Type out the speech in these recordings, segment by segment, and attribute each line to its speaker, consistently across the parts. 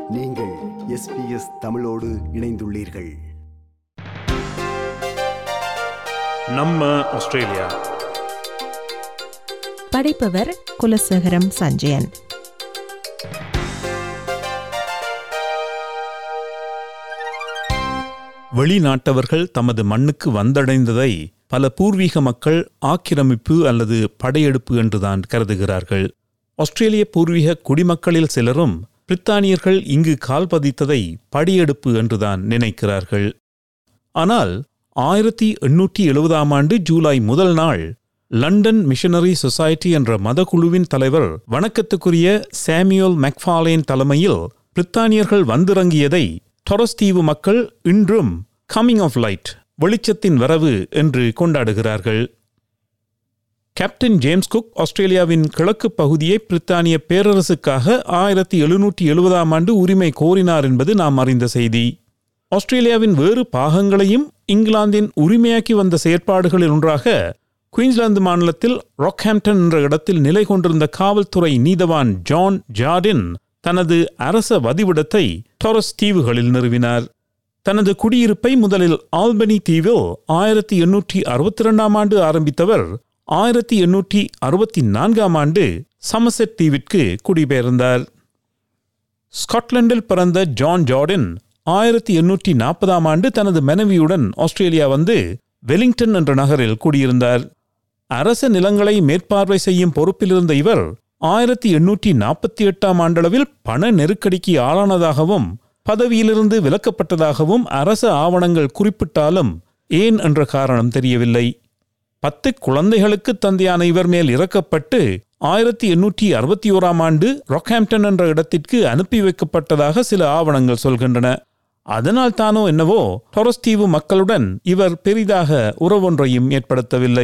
Speaker 1: நீங்கள் எஸ்பிஎஸ் தமிழோடு இணைந்துள்ளீர்கள்
Speaker 2: நம்ம ஆஸ்திரேலியா
Speaker 3: படைப்பவர் குலசேகரம் சஞ்சயன்
Speaker 2: வெளிநாட்டவர்கள் தமது மண்ணுக்கு வந்தடைந்ததை பல பூர்வீக மக்கள் ஆக்கிரமிப்பு அல்லது படையெடுப்பு என்றுதான் கருதுகிறார்கள் ஆஸ்திரேலிய பூர்வீக குடிமக்களில் சிலரும் பிரித்தானியர்கள் இங்கு கால் பதித்ததை படியெடுப்பு என்றுதான் நினைக்கிறார்கள் ஆனால் ஆயிரத்தி எண்ணூற்றி எழுபதாம் ஆண்டு ஜூலை முதல் நாள் லண்டன் மிஷனரி சொசைட்டி என்ற மதக்குழுவின் தலைவர் வணக்கத்துக்குரிய சாமியோல் மெக்ஃபாலேன் தலைமையில் பிரித்தானியர்கள் வந்திறங்கியதை டொரஸ் தீவு மக்கள் இன்றும் கம்மிங் ஆஃப் லைட் வெளிச்சத்தின் வரவு என்று கொண்டாடுகிறார்கள் கேப்டன் ஜேம்ஸ் குக் ஆஸ்திரேலியாவின் கிழக்கு பகுதியை பிரித்தானிய பேரரசுக்காக ஆயிரத்தி எழுநூற்றி எழுபதாம் ஆண்டு உரிமை கோரினார் என்பது நாம் அறிந்த செய்தி ஆஸ்திரேலியாவின் வேறு பாகங்களையும் இங்கிலாந்தின் உரிமையாக்கி வந்த செயற்பாடுகளில் ஒன்றாக குயின்ஸ்லாந்து மாநிலத்தில் ராக்ஹாம்டன் என்ற இடத்தில் நிலை கொண்டிருந்த காவல்துறை நீதவான் ஜான் ஜார்டின் தனது அரச வதிவிடத்தை டொரஸ் தீவுகளில் நிறுவினார் தனது குடியிருப்பை முதலில் ஆல்பனி தீவில் ஆயிரத்தி எண்ணூற்றி அறுபத்தி ரெண்டாம் ஆண்டு ஆரம்பித்தவர் ஆயிரத்தி எண்ணூற்றி அறுபத்தி நான்காம் ஆண்டு சமசெட் தீவிற்கு குடிபெயர்ந்தார் ஸ்காட்லாந்தில் பிறந்த ஜான் ஜார்டன் ஆயிரத்தி எண்ணூற்றி நாற்பதாம் ஆண்டு தனது மனைவியுடன் ஆஸ்திரேலியா வந்து வெலிங்டன் என்ற நகரில் குடியிருந்தார் அரச நிலங்களை மேற்பார்வை செய்யும் பொறுப்பிலிருந்த இவர் ஆயிரத்தி எண்ணூற்றி நாற்பத்தி எட்டாம் ஆண்டளவில் பண நெருக்கடிக்கு ஆளானதாகவும் பதவியிலிருந்து விலக்கப்பட்டதாகவும் அரச ஆவணங்கள் குறிப்பிட்டாலும் ஏன் என்ற காரணம் தெரியவில்லை பத்து குழந்தைகளுக்கு தந்தையான இவர் மேல் இறக்கப்பட்டு ஆயிரத்தி எண்ணூற்றி அறுபத்தி ஓராம் ஆண்டு ராக்ஹாம்டன் என்ற இடத்திற்கு அனுப்பி வைக்கப்பட்டதாக சில ஆவணங்கள் சொல்கின்றன அதனால் தானோ என்னவோ டொரஸ் தீவு மக்களுடன் இவர் பெரிதாக உறவொன்றையும் ஏற்படுத்தவில்லை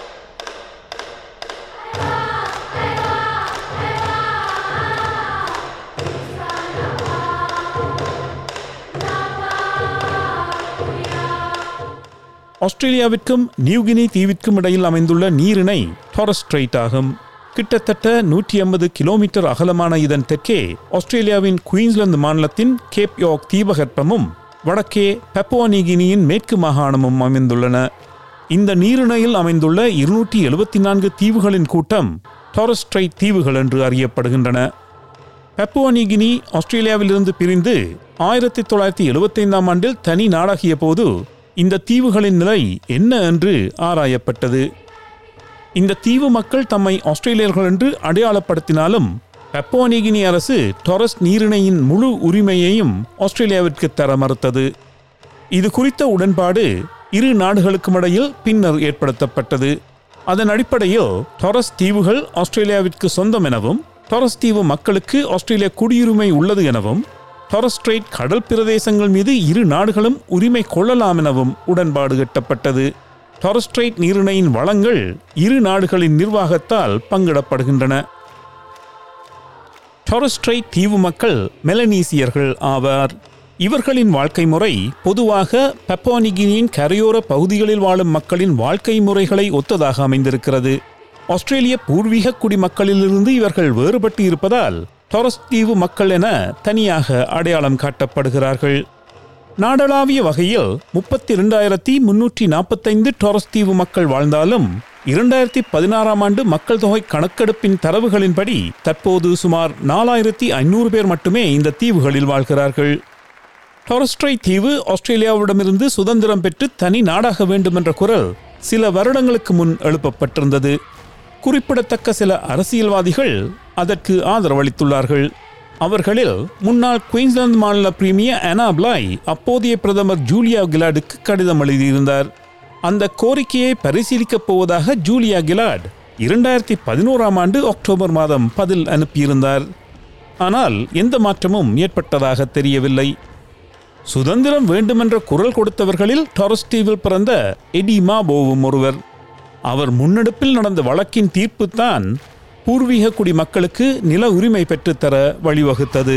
Speaker 2: ஆஸ்திரேலியாவிற்கும் நியூகினி தீவிற்கும் இடையில் அமைந்துள்ள நீரிணை டாரஸ் ஸ்ட்ரெயிட் ஆகும் கிட்டத்தட்ட நூற்றி ஐம்பது கிலோமீட்டர் அகலமான இதன் தெற்கே ஆஸ்திரேலியாவின் குயின்ஸ்லாந்து மாநிலத்தின் கேப் யோக் தீபகற்பமும் வடக்கே பெப்போனிகினியின் மேற்கு மாகாணமும் அமைந்துள்ளன இந்த நீரிணையில் அமைந்துள்ள இருநூற்றி எழுபத்தி நான்கு தீவுகளின் கூட்டம் டாரஸ் ஸ்ட்ரெயிட் தீவுகள் என்று அறியப்படுகின்றன பெப்போனிகினி ஆஸ்திரேலியாவிலிருந்து பிரிந்து ஆயிரத்தி தொள்ளாயிரத்தி எழுபத்தைந்தாம் ஆண்டில் தனி நாடாகிய போது இந்த தீவுகளின் நிலை என்ன என்று ஆராயப்பட்டது இந்த தீவு மக்கள் தம்மை ஆஸ்திரேலியர்கள் என்று அடையாளப்படுத்தினாலும் பெப்போனிகினி அரசு டொரஸ் நீரிணையின் முழு உரிமையையும் ஆஸ்திரேலியாவிற்கு தர மறுத்தது இது குறித்த உடன்பாடு இரு நாடுகளுக்கும் இடையில் பின்னர் ஏற்படுத்தப்பட்டது அதன் அடிப்படையில் டொரஸ் தீவுகள் ஆஸ்திரேலியாவிற்கு சொந்தம் எனவும் டொரஸ் தீவு மக்களுக்கு ஆஸ்திரேலிய குடியுரிமை உள்ளது எனவும் டொரஸ்ட்ரைட் கடல் பிரதேசங்கள் மீது இரு நாடுகளும் உரிமை கொள்ளலாம் எனவும் உடன்பாடு எட்டப்பட்டது டொரஸ்ட்ரைட் நீரிணையின் வளங்கள் இரு நாடுகளின் நிர்வாகத்தால் பங்கிடப்படுகின்றன டொரஸ்ட்ரைட் தீவு மக்கள் மெலனீசியர்கள் ஆவார் இவர்களின் வாழ்க்கை முறை பொதுவாக பெப்போனிகினியின் கரையோர பகுதிகளில் வாழும் மக்களின் வாழ்க்கை முறைகளை ஒத்ததாக அமைந்திருக்கிறது ஆஸ்திரேலிய பூர்வீக குடிமக்களிலிருந்து இவர்கள் வேறுபட்டு இருப்பதால் டொரஸ் தீவு மக்கள் என தனியாக அடையாளம் காட்டப்படுகிறார்கள் நாடளாவிய வகையில் முப்பத்தி இரண்டாயிரத்தி முன்னூற்றி நாற்பத்தைந்து டொரஸ் தீவு மக்கள் வாழ்ந்தாலும் இரண்டாயிரத்தி பதினாறாம் ஆண்டு மக்கள் தொகை கணக்கெடுப்பின் தரவுகளின்படி தற்போது சுமார் நாலாயிரத்தி ஐநூறு பேர் மட்டுமே இந்த தீவுகளில் வாழ்கிறார்கள் டொரஸ்ட்ரை தீவு ஆஸ்திரேலியாவிடமிருந்து சுதந்திரம் பெற்று தனி நாடாக வேண்டும் என்ற குரல் சில வருடங்களுக்கு முன் எழுப்பப்பட்டிருந்தது குறிப்பிடத்தக்க சில அரசியல்வாதிகள் அதற்கு ஆதரவளித்துள்ளார்கள் அவர்களில் முன்னாள் குயின்ஸ்லாந்து மாநில பிரீமியர் அனா பிளாய் அப்போதைய பிரதமர் ஜூலியா கிலாடுக்கு கடிதம் எழுதியிருந்தார் அந்த கோரிக்கையை பரிசீலிக்கப் போவதாக ஜூலியா கிலாட் இரண்டாயிரத்தி பதினோராம் ஆண்டு அக்டோபர் மாதம் பதில் அனுப்பியிருந்தார் ஆனால் எந்த மாற்றமும் ஏற்பட்டதாக தெரியவில்லை சுதந்திரம் வேண்டுமென்ற குரல் கொடுத்தவர்களில் டொரஸ்டீவில் பிறந்த எடி மாபோவும் ஒருவர் அவர் முன்னெடுப்பில் நடந்த வழக்கின் தீர்ப்பு தான் பூர்வீக குடி மக்களுக்கு நில உரிமை பெற்றுத்தர வழிவகுத்தது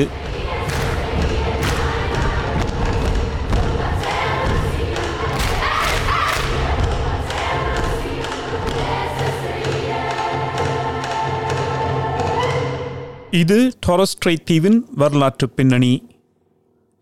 Speaker 2: இது டொரஸ்ட்ரை தீவின் வரலாற்று பின்னணி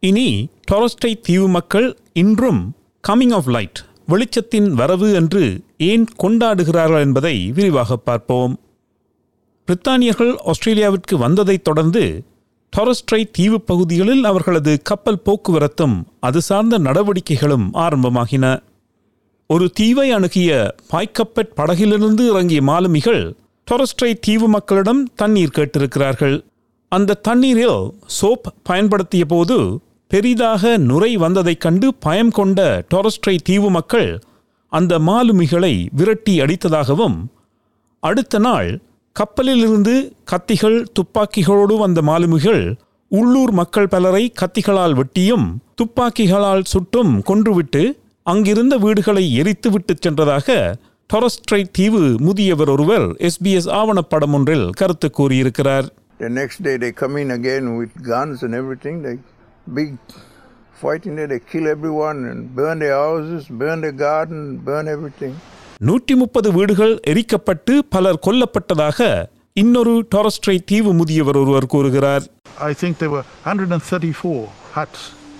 Speaker 2: இனி டொரஸ்டை தீவு மக்கள் இன்றும் கமிங் ஆஃப் லைட் வெளிச்சத்தின் வரவு என்று ஏன் கொண்டாடுகிறார்கள் என்பதை விரிவாக பார்ப்போம் பிரித்தானியர்கள் ஆஸ்திரேலியாவிற்கு வந்ததைத் தொடர்ந்து டொரஸ்ட்ரை தீவு பகுதிகளில் அவர்களது கப்பல் போக்குவரத்தும் அது சார்ந்த நடவடிக்கைகளும் ஆரம்பமாகின ஒரு தீவை அணுகிய பாய்க்கப்பட் படகிலிருந்து இறங்கிய மாலுமிகள் டொரஸ்ட்ரை தீவு மக்களிடம் தண்ணீர் கேட்டிருக்கிறார்கள் அந்த தண்ணீரில் சோப் பயன்படுத்திய போது பெரிதாக நுரை வந்ததைக் கண்டு பயம் கொண்ட டொரஸ்ட்ரை தீவு மக்கள் அந்த மாலுமிகளை விரட்டி அடித்ததாகவும் அடுத்த நாள் கப்பலிலிருந்து கத்திகள் துப்பாக்கிகளோடு வந்த மாலுமிகள் உள்ளூர் மக்கள் பலரை கத்திகளால் வெட்டியும் துப்பாக்கிகளால் சுட்டும் கொன்றுவிட்டு அங்கிருந்த வீடுகளை எரித்துவிட்டுச் சென்றதாக டொரஸ்ட்ரை தீவு முதியவர் ஒருவர் எஸ்பிஎஸ் ஆவணப்படம் ஒன்றில் கருத்து கூறியிருக்கிறார்
Speaker 4: The next day they come in again with guns and everything. They big fighting there. They kill everyone and burn their houses, burn their garden, burn everything.
Speaker 2: நூற்றி முப்பது வீடுகள் எரிக்கப்பட்டு பலர் கொல்லப்பட்டதாக இன்னொரு டொரஸ்ட்ரை தீவு முதியவர் ஒருவர் கூறுகிறார்
Speaker 5: I think there were 134 huts,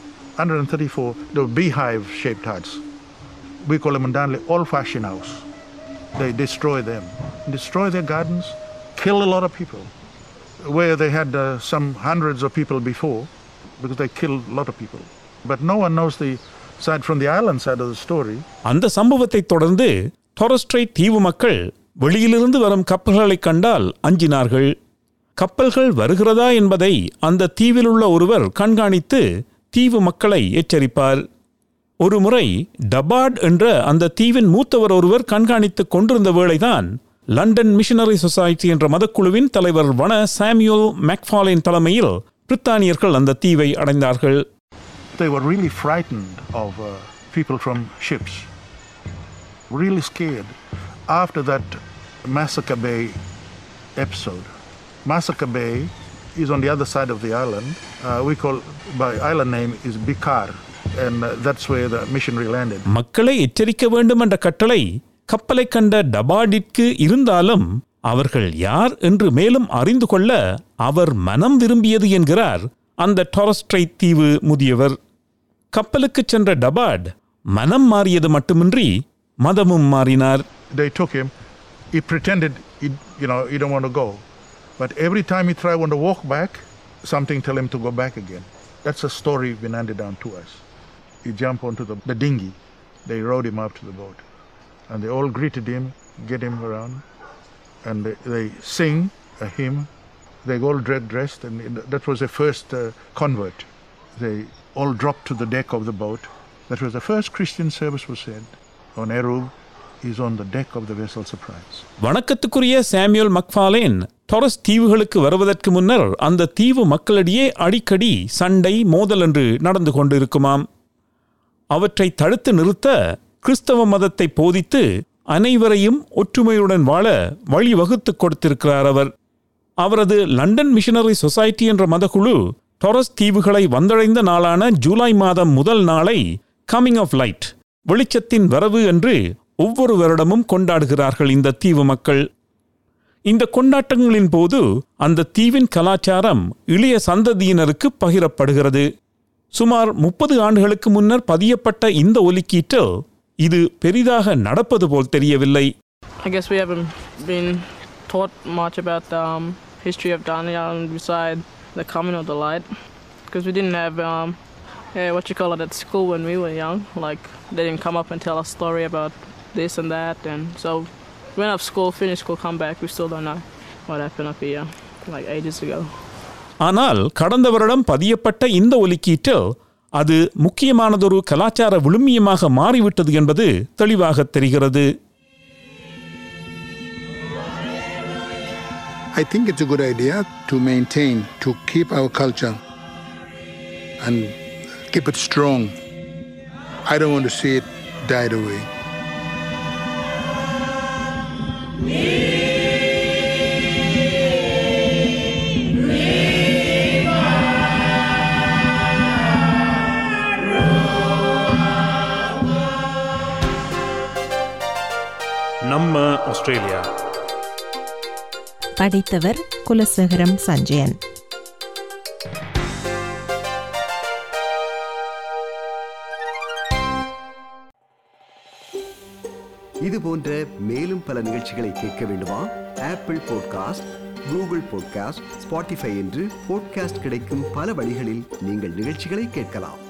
Speaker 5: 134, they were beehive shaped huts. We call them in Danley old fashioned house. They destroy them, destroy their gardens, kill a lot of people. Where they had uh, some hundreds of people before, because they killed a lot of people. But no one knows the side from the island side of the story.
Speaker 2: அந்த சம்பவத்தைத் தொடர்ந்து டொரஸ்ட்ரை தீவு மக்கள் வெளியிலிருந்து வரும் கப்பல்களைக் கண்டால் அஞ்சினார்கள் கப்பல்கள் வருகிறதா என்பதை அந்த தீவிலுள்ள ஒருவர் கண்காணித்து தீவு மக்களை எச்சரிப்பார் ஒருமுறை டபார்ட் என்ற அந்த தீவின் மூத்தவர் ஒருவர் கண்காணித்துக் கொண்டிருந்த வேளைதான் லண்டன் மிஷனரி சொசைட்டி என்ற மதக்குழுவின் தலைவர் வன சாமியூல் மேக்ஃபாலின் தலைமையில் பிரித்தானியர்கள் அந்த தீவை அடைந்தார்கள்
Speaker 5: They were really frightened of uh, people from ships, really scared. After that Massacre Bay episode, Massacre Bay is on the other side of the island. Uh, we call by island name is Bikar, and uh, that's where the missionary landed.
Speaker 2: மக்களை எச்சரிக்க வேண்டும் என்ற கட்டளை கப்பலை கண்ட டபாடிற்கு இருந்தாலும் அவர்கள் யார் என்று மேலும் அறிந்து கொள்ள அவர் மனம் விரும்பியது என்கிறார் அந்த டொரஸ்ட்ரை தீவு முதியவர் கப்பலுக்கு சென்ற டபாட் மனம் மாறியது மட்டுமின்றி மதமும் மாறினார்
Speaker 5: They took him. He pretended, he, you know, he don't want to go, but every time he tried want to walk back, something tell him to go back again. That's a story been handed down to us. He jumped onto the, the dinghy. They rowed him up to the boat, and they all greeted him, get him around, and they, they sing a hymn. They all dread dressed, and it- that was their first uh, convert. They all dropped to the deck of the boat. That was the first Christian service was said on Erub. Is on the deck of the vessel Surprise.
Speaker 2: வணக்கத்துக்குரிய Samuel Macfarlane Torres தீவுகளுக்கு வருவதற்கு முன்னர் அந்த தீவு மக்களிடையே அடிக்கடி சண்டை மோதல் என்று நடந்து கொண்டிருக்குமாம் அவற்றை தடுத்து நிறுத்த கிறிஸ்தவ மதத்தை போதித்து அனைவரையும் ஒற்றுமையுடன் வாழ வழிவகுத்துக் கொடுத்திருக்கிறார் அவர் அவரது லண்டன் மிஷனரி சொசைட்டி என்ற மதக்குழு டொரஸ் தீவுகளை வந்தடைந்த நாளான ஜூலை மாதம் முதல் நாளை கமிங் ஆஃப் லைட் வெளிச்சத்தின் வரவு என்று ஒவ்வொரு வருடமும் கொண்டாடுகிறார்கள் இந்த தீவு மக்கள் இந்த கொண்டாட்டங்களின் போது அந்த தீவின் கலாச்சாரம் இளைய சந்ததியினருக்கு பகிரப்படுகிறது சுமார் முப்பது ஆண்டுகளுக்கு முன்னர் பதியப்பட்ட இந்த ஒலிக்கீட்டில் இது பெரிதாக நடப்பது போல் தெரியவில்லை
Speaker 6: I guess we haven't been taught much about the um, history of Darnley Island beside the coming of the light, because we didn't have um, yeah, what you call it at school when we were young. Like they didn't come up and tell us story about this and that, and so we went off school, finished school, come back, we still don't know what happened up here like ages ago.
Speaker 2: ஆனால் கடந்த வருடம் பதியப்பட்ட இந்த ஒலிக்கீட்டில் அது முக்கியமானதொரு கலாச்சார விழுமியமாக மாறிவிட்டது என்பது தெளிவாக தெரிகிறது
Speaker 7: I think it's a good idea to maintain, to keep our culture and keep it strong. I don't want to see it died away.
Speaker 2: நம்ம ஆஸ்திரேலியா
Speaker 3: படித்தவர் குலசேகரம் சஞ்சயன்
Speaker 1: இது போன்ற மேலும் பல நிகழ்ச்சிகளை கேட்க வேண்டுமா Apple podcast Google podcast Spotify என்று பாட்காஸ்ட் கிடைக்கும் பல வழிகளில் நீங்கள் நிகழ்ச்சிகளை கேட்கலாம்